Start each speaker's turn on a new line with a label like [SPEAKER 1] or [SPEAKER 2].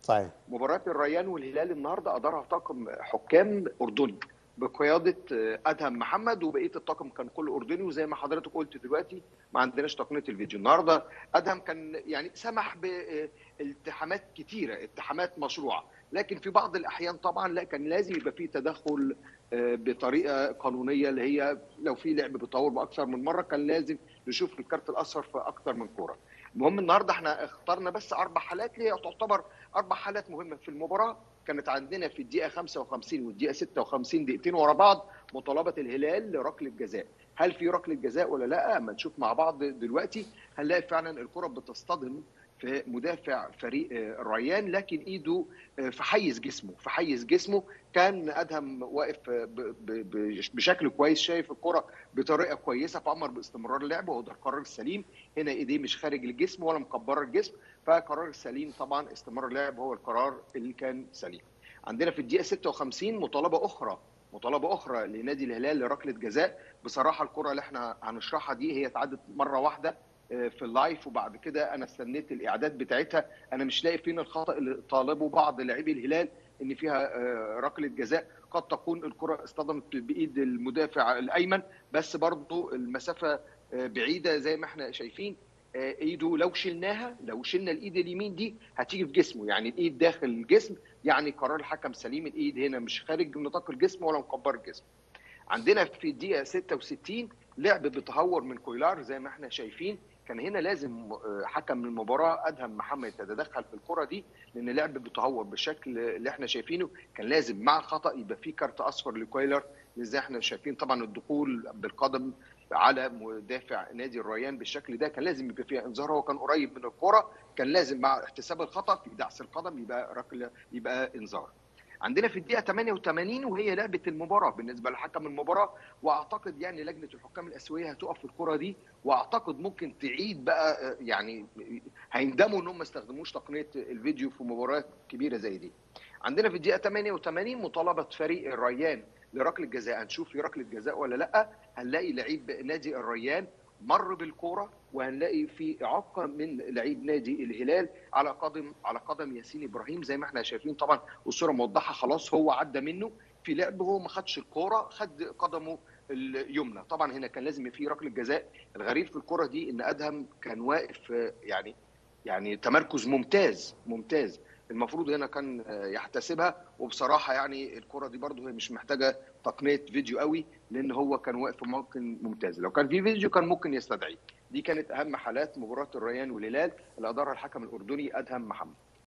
[SPEAKER 1] صحيح
[SPEAKER 2] مباراه الريان والهلال النهارده ادارها طاقم حكام اردني بقياده ادهم محمد وبقيه الطاقم كان كله اردني وزي ما حضرتك قلت دلوقتي ما عندناش تقنيه الفيديو النهارده ادهم كان يعني سمح بالتحامات كتيره اتهامات مشروعه لكن في بعض الاحيان طبعا لا كان لازم يبقى في تدخل بطريقه قانونيه اللي هي لو في لعب بتطور باكثر من مره كان لازم نشوف الكارت الاصفر في اكثر من كوره المهم النهارده احنا اخترنا بس اربع حالات اللي هي تعتبر اربع حالات مهمه في المباراه كانت عندنا في الدقيقه 55 والدقيقه 56 دقيقتين ورا بعض مطالبه الهلال لركله جزاء هل في ركله جزاء ولا لا اما نشوف مع بعض دلوقتي هنلاقي فعلا الكره بتصطدم في مدافع فريق الريان لكن ايده في حيز جسمه في حيز جسمه كان ادهم واقف بشكل كويس شايف الكره بطريقه كويسه فامر باستمرار اللعب وهو ده القرار السليم هنا ايديه مش خارج الجسم ولا مكبره الجسم فقرار السليم طبعا استمرار اللعب هو القرار اللي كان سليم عندنا في الدقيقه 56 مطالبه اخرى مطالبه اخرى لنادي الهلال لركله جزاء بصراحه الكره اللي احنا هنشرحها دي هي اتعدت مره واحده في اللايف وبعد كده انا استنيت الاعداد بتاعتها انا مش لاقي فين الخطا اللي طالبه بعض لاعبي الهلال ان فيها ركله جزاء قد تكون الكره اصطدمت بايد المدافع الايمن بس برضه المسافه بعيده زي ما احنا شايفين ايده لو شلناها لو شلنا الايد اليمين دي هتيجي في جسمه يعني الايد داخل الجسم يعني قرار الحكم سليم الايد هنا مش خارج نطاق الجسم ولا مكبر الجسم عندنا في الدقيقه 66 لعب بتهور من كويلار زي ما احنا شايفين كان هنا لازم حكم المباراه ادهم محمد يتدخل في الكره دي لان لعب بتهور بالشكل اللي احنا شايفينه كان لازم مع خطا يبقى في كارت اصفر لكويلر زي احنا شايفين طبعا الدخول بالقدم على مدافع نادي الريان بالشكل ده كان لازم يبقى فيها انذار هو كان قريب من الكره كان لازم مع احتساب الخطا في دعس القدم يبقى ركله يبقى انذار عندنا في الدقيقه 88 وهي لعبه المباراه بالنسبه لحكم المباراه واعتقد يعني لجنه الحكام الاسيويه هتقف في الكره دي واعتقد ممكن تعيد بقى يعني هيندموا انهم ما استخدموش تقنيه الفيديو في مباريات كبيره زي دي. عندنا في الدقيقه 88 مطالبه فريق الريان لركله جزاء هنشوف في ركله جزاء ولا لا هنلاقي لعيب نادي الريان مر بالكوره وهنلاقي في اعاقه من لعيب نادي الهلال على قدم على قدم ياسين ابراهيم زي ما احنا شايفين طبعا الصوره موضحه خلاص هو عدى منه في لعب هو ما خدش الكوره خد قدمه اليمنى طبعا هنا كان لازم في ركله جزاء الغريب في الكره دي ان ادهم كان واقف يعني يعني تمركز ممتاز ممتاز المفروض هنا كان يحتسبها وبصراحه يعني الكره دي برده هي مش محتاجه تقنيه فيديو قوي لان هو كان واقف في موقف ممتاز لو كان في فيديو كان ممكن يستدعيه دي كانت اهم حالات مباراه الريان والهلال اللي ادارها الحكم الاردني ادهم محمد